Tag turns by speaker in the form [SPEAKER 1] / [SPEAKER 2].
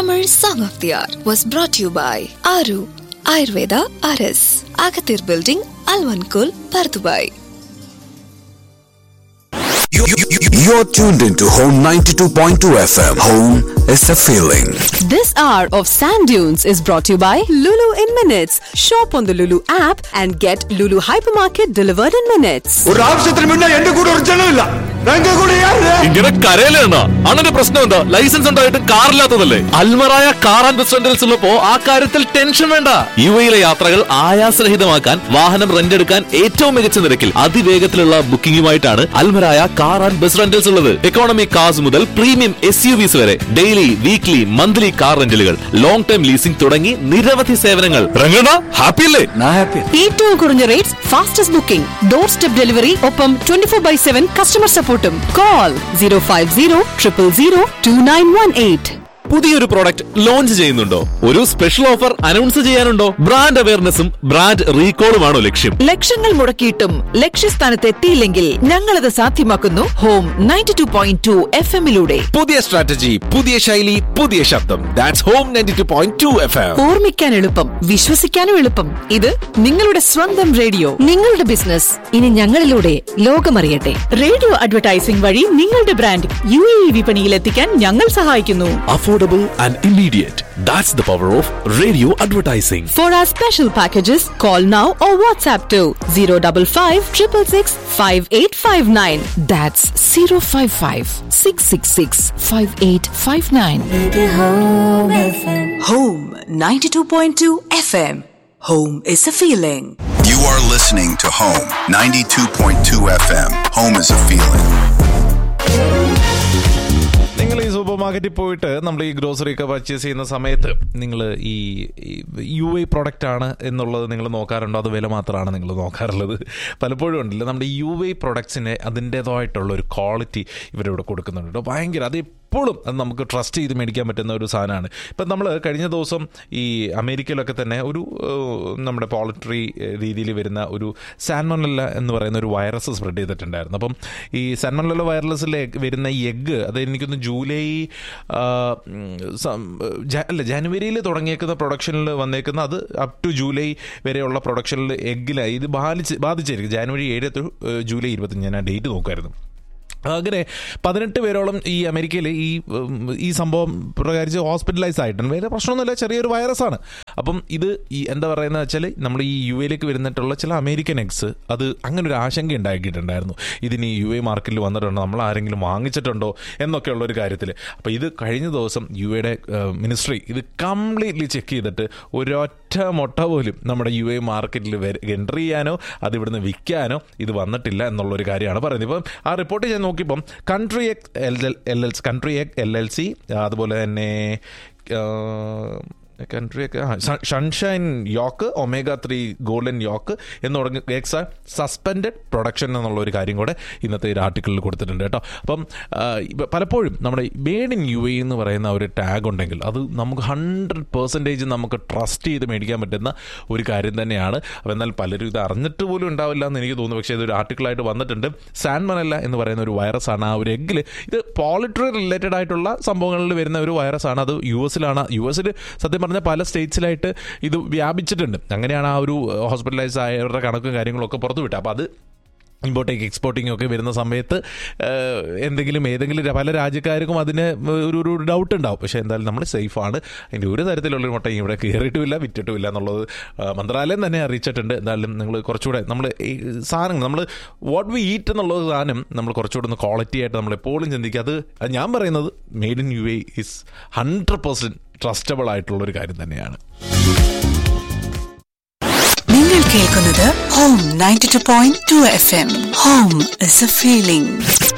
[SPEAKER 1] Tamil Song of the Hour was brought to you by Aru Ayurveda RS, Agathir Building, Alvankul, Pardubai.
[SPEAKER 2] You- you- you- You're tuned into Home 92.2 FM. Home is a feeling.
[SPEAKER 3] This hour of Sand Dunes is brought to you by Lulu in Minutes. Shop on the Lulu app and get Lulu Hypermarket delivered in minutes.
[SPEAKER 4] ஒரு ஆபீசத்துல முன்ன எந்த கூட ஒரு ஜனம் இல்ல எங்க கூட யாரு
[SPEAKER 5] ഇങ്ങനെ കരയിലെണ്ണ അണ്ണന്റെ പ്രശ്നം എന്താ ലൈസൻസ് ഉണ്ടായിട്ട് കാറില്ലാത്തതല്ലേ അൽമറായ കാർ ആൻഡ് റെസ്റ്റോറന്റിൽസ് ഉള്ളപ്പോ ആ കാര്യത്തിൽ ടെൻഷൻ വേണ്ട യു എയിലെ യാത്രകൾ ആയാസരഹിതമാക്കാൻ വാഹനം റെന്റ് എടുക്കാൻ ഏറ്റവും മികച്ച നിരക്കിൽ അതിവേഗത്തിലുള്ള ബുക്കിംഗുമായിട്ടാണ് Almaraya car and bus rentals ഉള്ളത് എക്കോണമി കാർസ് മുതൽ പ്രീമിയം എസ് യു വിസ് വരെ ഡെയിലി വീക്ക്ലി മന്ത്ലി കാർ റെന്റലുകൾ ലോങ് ടൈം ലീസിംഗ് തുടങ്ങി നിരവധി സേവനങ്ങൾ രംഗണ ഹാപ്പി അല്ലേ
[SPEAKER 3] ഏറ്റവും കുറഞ്ഞ rates fastest booking door step delivery ഒപ്പം twenty four by seven customer സപ്പോർട്ടും call zero five zero triple zero two nine one eight
[SPEAKER 5] പുതിയൊരു പ്രോഡക്റ്റ് ലോഞ്ച് ചെയ്യുന്നുണ്ടോ ഒരു സ്പെഷ്യൽ ഓഫർ അനൗൺസ് ചെയ്യാനുണ്ടോ ബ്രാൻഡ് അവയർനെസ്സും ബ്രാൻഡ് റീകോളുമാണോ ലക്ഷ്യം
[SPEAKER 6] ലക്ഷങ്ങൾ മുടക്കിയിട്ടും ലക്ഷ്യസ്ഥാനത്ത് എത്തിയില്ലെങ്കിൽ ഞങ്ങളത് സാധ്യമാക്കുന്നു home ninety two point two F എമ്മിലൂടെ
[SPEAKER 5] പുതിയ സ്ട്രാറ്റജി പുതിയ ശൈലി പുതിയ ശബ്ദം that's home ninety two point two F M
[SPEAKER 6] ഓർമ്മിക്കാൻ എളുപ്പം വിശ്വസിക്കാനും എളുപ്പം ഇത് നിങ്ങളുടെ സ്വന്തം റേഡിയോ
[SPEAKER 3] നിങ്ങളുടെ ബിസിനസ് ഇനി ഞങ്ങളിലൂടെ ലോകമറിയട്ടെ
[SPEAKER 6] റേഡിയോ അഡ്വർടൈസിംഗ് വഴി നിങ്ങളുടെ ബ്രാൻഡ് യു എ ഇ വിപണിയിൽ എത്തിക്കാൻ ഞങ്ങൾ സഹായിക്കുന്നു
[SPEAKER 5] affordable and immediate that's the power of radio advertising
[SPEAKER 3] For our special packages, call now or WhatsApp to 055 666 5859. That's 055 666 5859.
[SPEAKER 6] Home ninety two point two F M home is a feeling
[SPEAKER 2] You are listening to Home 92.2 FM. Home is a feeling.
[SPEAKER 7] നിങ്ങൾ ഈ super മാർക്കറ്റിൽ പോയിട്ട് നമ്മൾ ഈ grocery ഒക്കെ purchase ചെയ്യുന്ന സമയത്ത് നിങ്ങൾ ഈ യു ഐ പ്രൊഡക്റ്റ് ആണ് എന്നുള്ളത് നിങ്ങൾ നോക്കാറുണ്ടോ അത് വില മാത്രമാണ് നിങ്ങൾ നോക്കാറുള്ളത് പലപ്പോഴും ഉണ്ടല്ലോ നമ്മുടെ യു ഐ പ്രൊഡക്ട്സിന് അതിൻ്റേതായിട്ടുള്ള ഒരു ക്വാളിറ്റി ഇവരിവിടെ കൊടുക്കുന്നുണ്ട് കേട്ടോ ഭയങ്കര അത് എപ്പോഴും അത് നമുക്ക് ട്രസ്റ്റ് ചെയ്ത് മേടിക്കാൻ പറ്റുന്ന ഒരു സാധനമാണ് ഇപ്പം നമ്മൾ കഴിഞ്ഞ ദിവസം ഈ അമേരിക്കയിലൊക്കെ തന്നെ ഒരു ഏഹ്, നമ്മുടെ പോളിട്രി രീതിയിൽ വരുന്ന ഒരു സാൻമോണല്ല എന്ന് പറയുന്ന ഒരു വൈറസ് സ്പ്രെഡ് ചെയ്തിട്ടുണ്ടായിരുന്നു അപ്പം ഈ സാൻമോണല്ല വൈറസിൽ വരുന്ന ഈ എഗ്ഗ് അത് എനിക്കൊന്ന് ജൂലൈ ആ, ഉം, സം- ജ- അല്ല ജനുവരിയിൽ തുടങ്ങിയേക്കുന്ന പ്രൊഡക്ഷനിൽ വന്നേക്കുന്ന അത് അപ് ടു ജൂലൈ വരെയുള്ള പ്രൊഡക്ഷനിൽ എഗ്ഗിലായി ഇത് ബാധിച്ച് ബാധിച്ചായിരിക്കും ജനുവരി ഏഴ് to, ഏഹ്, ജൂലൈ ഇരുപത്തഞ്ച് ഞാൻ ആ ഡേറ്റ് നോക്കുമായിരുന്നു അങ്ങനെ പതിനെട്ട് പേരോളം ഈ അമേരിക്കയിൽ ഈ ഉം, ഈ സംഭവം പ്രകാരിച്ച് ഹോസ്പിറ്റലൈസ് ആയിട്ടുണ്ട് വേറെ പ്രശ്നമൊന്നുമില്ല ചെറിയൊരു വൈറസാണ് അപ്പം ഇത് ഈ എന്താ പറയുന്നത് വെച്ചാൽ നമ്മൾ ഈ യു എയിലേക്ക് വരുന്നിട്ടുള്ള ചില അമേരിക്കൻ എഗ്സ് അത് അങ്ങനെ ഒരു ആശങ്ക ഉണ്ടാക്കിയിട്ടുണ്ടായിരുന്നു ഇതിന് യു എ മാർക്കറ്റിൽ വന്നിട്ടുണ്ടോ നമ്മൾ ആരെങ്കിലും വാങ്ങിച്ചിട്ടുണ്ടോ എന്നൊക്കെയുള്ള ഒരു കാര്യത്തിൽ അപ്പോൾ ഇത് കഴിഞ്ഞ ദിവസം യു എയുടെ മിനിസ്ട്രി ഇത് കംപ്ലീറ്റ്ലി ചെക്ക് ചെയ്തിട്ട് ഒരൊറ്റ മുട്ട പോലും നമ്മുടെ യു എ മാർക്കറ്റിൽ എൻട്രി ചെയ്യാനോ അത് ഇവിടുന്ന് വിൽക്കാനോ ഇത് വന്നിട്ടില്ല എന്നുള്ളൊരു കാര്യമാണ് പറയുന്നത് ഇപ്പം ആ റിപ്പോർട്ട് ഞാൻ നോക്കിയപ്പം country egg L L L country egg L L C അതുപോലെ തന്നെ കൺട്രി ഒക്കെ sunshine yolk omega three golden yolk എന്ന് തുടങ്ങി എക്സ് സസ്പെൻഡഡ് പ്രൊഡക്ഷൻ എന്നുള്ള ഒരു കാര്യം കൂടെ ഇന്നത്തെ ഒരു ആർട്ടിക്കിളിൽ കൊടുത്തിട്ടുണ്ട് കേട്ടോ അപ്പം ആ, ഇപ്പ പലപ്പോഴും നമ്മുടെ മേഡ് ഇൻ യു എ എന്ന് പറയുന്ന ഒരു ടാഗ് ഉണ്ടെങ്കിൽ അത് നമുക്ക് ഹൺഡ്രഡ് പെർസെൻറ്റേജ് നമുക്ക് ട്രസ്റ്റ് ചെയ്ത് മേടിക്കാൻ പറ്റുന്ന ഒരു കാര്യം തന്നെയാണ് അപ്പോൾ എന്നാൽ പലരും ഇത് അറിഞ്ഞിട്ട് പോലും ഉണ്ടാവില്ല എന്ന് എനിക്ക് തോന്നുന്നു പക്ഷേ ഇതൊരു ആർട്ടിക്കിളായിട്ട് വന്നിട്ടുണ്ട് സാൻമനല്ല എന്ന് പറയുന്ന ഒരു വൈറസാണ് ആ ഒരു എഗ്ഗിൽ ഇത് പോളിട്രി റിലേറ്റഡ് ആയിട്ടുള്ള സംഭവങ്ങളിൽ വരുന്ന ഒരു വൈറസാണ് അത് യു എസിലാണ് യു എസിൽ സത്യം പറഞ്ഞാൽ പല സ്റ്റേറ്റ്സിലായിട്ട് ഇത് വ്യാപിച്ചിട്ടുണ്ട് അങ്ങനെയാണ് ആ ഒരു ഹോസ്പിറ്റലൈസ് ആയവരുടെ കണക്കും കാര്യങ്ങളൊക്കെ പുറത്തു വിട്ടത് അപ്പോൾ അത് ഇമ്പോർട്ടേക്ക് എക്സ്പോർട്ടിംഗ് ഒക്കെ വരുന്ന സമയത്ത് ഏഹ്, എന്തെങ്കിലും ഏതെങ്കിലും ര- പല രാജ്യക്കാർക്കും അതിന് ഒരു ഒരു ഡൗട്ട് ഉണ്ടാവും പക്ഷേ എന്തായാലും നമ്മൾ സേഫാണ് അതിൻ്റെ ഒരു തരത്തിലുള്ളൊരു മുട്ടയും ഇവിടെ കയറിയിട്ടുമില്ല വിറ്റിട്ടുമില്ല എന്നുള്ളത് ആ, മന്ത്രാലയം തന്നെ അറിയിച്ചിട്ടുണ്ട് എന്തായാലും നിങ്ങൾ കുറച്ചുകൂടെ നമ്മൾ ഈ സാധനങ്ങൾ നമ്മൾ വാട്ട് വി ഈറ്റ് എന്നുള്ള സാധനം നമ്മൾ കുറച്ചുകൂടെ ഒന്ന് ക്വാളിറ്റി ആയിട്ട് നമ്മൾ എപ്പോഴും ചിന്തിക്കുക അത് അത് ഞാൻ പറയുന്നത് made in U A is hundred percent trustable ആയിട്ടുള്ള ഒരു കാര്യം തന്നെയാണ്
[SPEAKER 6] നിങ്ങൾ കേൾക്കുന്നത് home ninety two point two F M home is a feeling